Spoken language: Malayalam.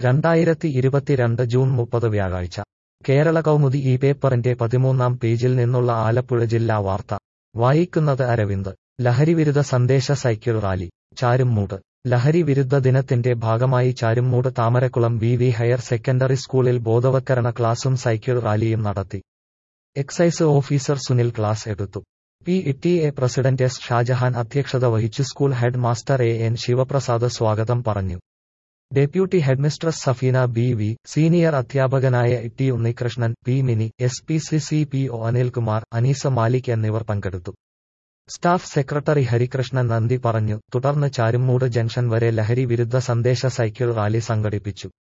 രണ്ടായിരത്തി ഇരുപത്തിരണ്ട് ജൂൺ മുപ്പത് വ്യാഴാഴ്ച കേരള കൗമുദി ഈ പേപ്പറിന്റെ പതിമൂന്നാം പേജിൽ നിന്നുള്ള ആലപ്പുഴ ജില്ലാ വാർത്ത വായിക്കുന്നത് അരവിന്ദ് ലഹരിവിരുദ്ധ സന്ദേശ സൈക്കിൾ റാലി ചാരുമ്മൂട് ലഹരി വിരുദ്ധ ദിനത്തിന്റെ ഭാഗമായി Charummood Thamarakulam V V higher secondary സ്കൂളിൽ ബോധവത്കരണ ക്ലാസും സൈക്കിൾ റാലിയും നടത്തി എക്സൈസ് ഓഫീസർ സുനിൽ ക്ലാസ് എടുത്തു P T A president S Shajahan അധ്യക്ഷത വഹിച്ചു school head master A N Sivaprasad സ്വാഗതം പറഞ്ഞു deputy headmistress Safeena B V senior അധ്യാപകനായ T Unnikrishnan P Mini S P C C P O Anilkumar Aneesa Malik എന്നിവർ പങ്കെടുത്തു സ്റ്റാഫ് സെക്രട്ടറി ഹരികൃഷ്ണൻ നന്ദി പറഞ്ഞു തുടർന്ന് ചാരുമ്മൂട് ജംഗ്ഷൻ വരെ ലഹരി വിരുദ്ധ സന്ദേശ സൈക്കിൾ റാലി സംഘടിപ്പിച്ചു